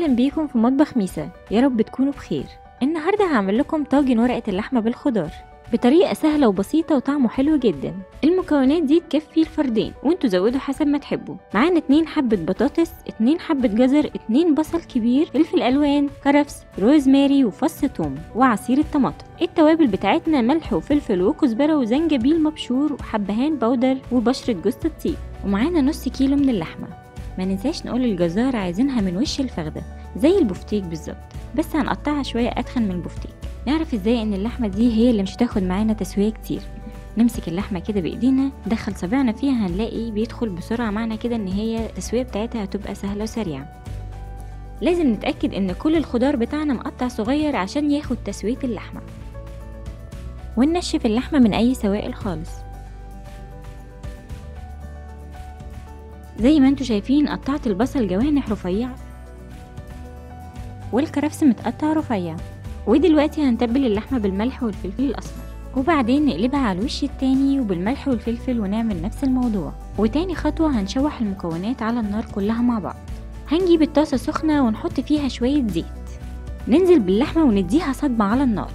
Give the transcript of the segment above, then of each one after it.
اهلا بيكم في مطبخ ميسا يا رب تكونوا بخير النهارده هعمل لكم طاجن ورقه اللحمه بالخضار بطريقه سهله وبسيطه وطعمه حلو جدا المكونات دي تكفي الفردين وانتوا زودوا حسب ما تحبوا معانا 2 حبه بطاطس 2 حبه جزر 2 بصل كبير فلفل الوان كرفس روزماري وفص ثوم وعصير الطماطم التوابل بتاعتنا ملح وفلفل وكزبره وزنجبيل مبشور وحبهان بودر وبشره جوز الطيب ومعانا نص كيلو من اللحمه ما ننساش نقول للجزار عايزينها من وش الفخدة زي البفتيك بالظبط بس هنقطعها شوية أتخن من البفتيك نعرف ازاي ان اللحمة دي هي اللي مش هتاخد معانا تسوية كتير نمسك اللحمة كده بإيدينا ندخل صباعنا فيها هنلاقي بيدخل بسرعة معنا كده ان هي التسوية بتاعتها هتبقى سهلة وسريعة لازم نتأكد ان كل الخضار بتاعنا مقطع صغير عشان ياخد تسوية اللحمة وننشف اللحمة من أي سوائل خالص زي ما انتوا شايفين قطعت البصل جوانح رفيعة والكرفس متقطع رفيع ودلوقتي هنتبل اللحمة بالملح والفلفل الأسمر وبعدين نقلبها على الوش التاني وبالملح والفلفل ونعمل نفس الموضوع وتاني خطوة هنشوح المكونات على النار كلها مع بعض هنجيب الطاسة سخنة ونحط فيها شوية زيت ننزل باللحمة ونديها صدمة على النار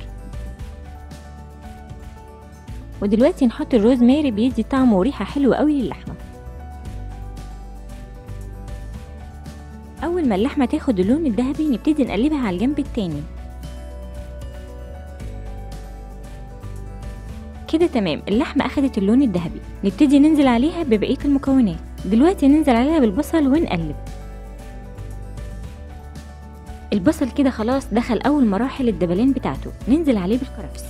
ودلوقتي نحط الروزماري بيدي طعم وريحة حلوة قوي للحمة اول ما اللحمه تاخد اللون الذهبي نبتدي نقلبها على الجنب التاني كده تمام اللحمه اخدت اللون الذهبي نبتدي ننزل عليها ببقيه المكونات دلوقتي ننزل عليها بالبصل ونقلب البصل كده خلاص دخل اول مراحل الدبلان بتاعته ننزل عليه بالكرفس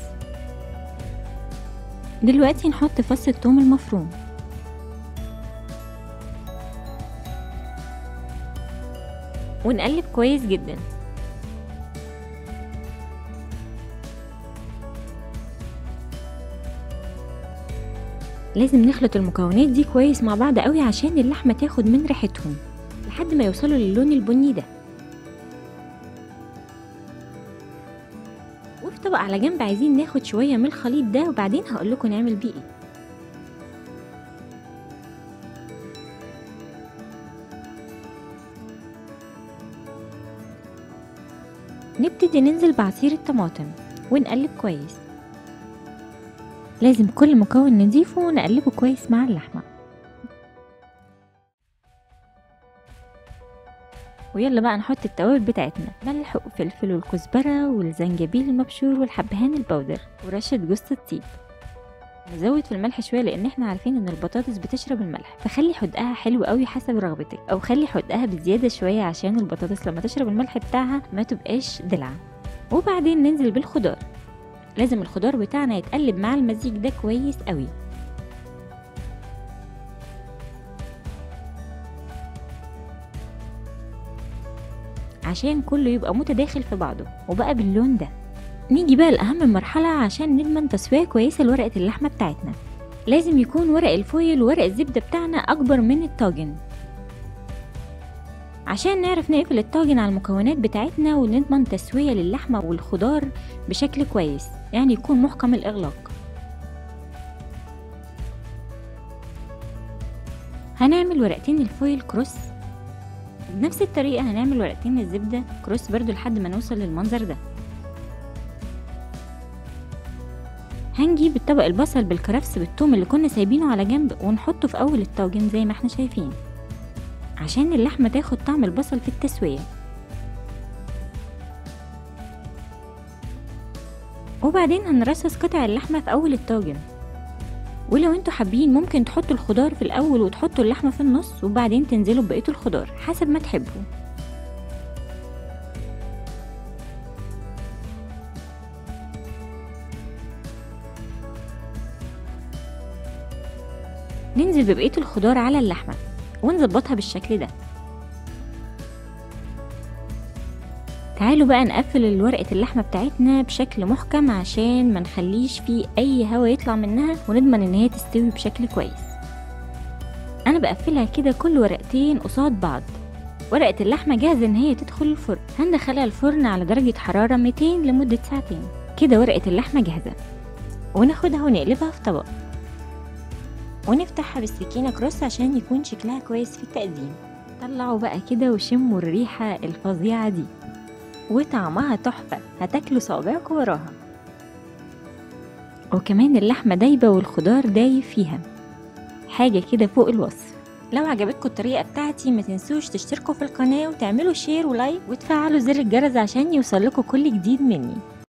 دلوقتي نحط فص الثوم المفروم ونقلب كويس جدا لازم نخلط المكونات دي كويس مع بعض قوي عشان اللحمة تاخد من ريحتهم لحد ما يوصلوا للون البني ده وفي طبق على جنب عايزين ناخد شوية من الخليط ده وبعدين هقولكوا نعمل بيه ايه نبتدي ننزل بعصير الطماطم ونقلب كويس لازم كل مكون نضيفه ونقلبه كويس مع اللحمة ويلا بقى نحط التوابل بتاعتنا ملح وفلفل والكزبرة والزنجبيل المبشور والحبهان البودر ورشة جوز الطيب نزود في الملح شويه لان احنا عارفين ان البطاطس بتشرب الملح فخلي حدقها حلو قوي حسب رغبتك او خلي حدقها بزياده شويه عشان البطاطس لما تشرب الملح بتاعها ما تبقاش دلع وبعدين ننزل بالخضار لازم الخضار بتاعنا يتقلب مع المزيج ده كويس قوي عشان كله يبقى متداخل في بعضه وبقى باللون ده نيجي بقى لأهم مرحلة عشان نضمن تسوية كويسة لورقة اللحمة بتاعتنا لازم يكون ورق الفويل وورق الزبدة بتاعنا أكبر من الطاجن عشان نعرف نقفل الطاجن على المكونات بتاعتنا ونضمن تسوية للحمة والخضار بشكل كويس يعني يكون محكم الإغلاق هنعمل ورقتين الفويل كروس بنفس الطريقة هنعمل ورقتين الزبدة كروس برضو لحد ما نوصل للمنظر ده هنجيب الطبق البصل بالكرفس بالثوم اللي كنا سايبينه على جنب ونحطه في اول الطاجن زي ما احنا شايفين عشان اللحمة تاخد طعم البصل في التسوية وبعدين هنرصص قطع اللحمة في اول الطاجن ولو انتوا حابين ممكن تحطوا الخضار في الاول وتحطوا اللحمة في النص وبعدين تنزلوا ببقية الخضار حسب ما تحبوا ننزل ببقية الخضار على اللحمة ونظبطها بالشكل ده تعالوا بقى نقفل ورقة اللحمة بتاعتنا بشكل محكم عشان ما نخليش فيه اي هوا يطلع منها ونضمن ان هي تستوي بشكل كويس انا بقفلها كده كل ورقتين قصاد بعض ورقة اللحمة جاهزة ان هي تدخل الفرن هندخلها الفرن على درجة حرارة 200 لمدة ساعتين كده ورقة اللحمة جاهزة وناخدها ونقلبها في طبق ونفتحها بالسكينة كروس عشان يكون شكلها كويس في التقديم طلعوا بقى كده وشموا الريحة الفظيعة دي وطعمها تحفة هتاكلوا صوابعكم وراها وكمان اللحمة دايبة والخضار دايب فيها حاجة كده فوق الوصف لو عجبتكم الطريقة بتاعتي ما تنسوش تشتركوا في القناة وتعملوا شير ولايك وتفعلوا زر الجرس عشان يوصلكوا كل جديد مني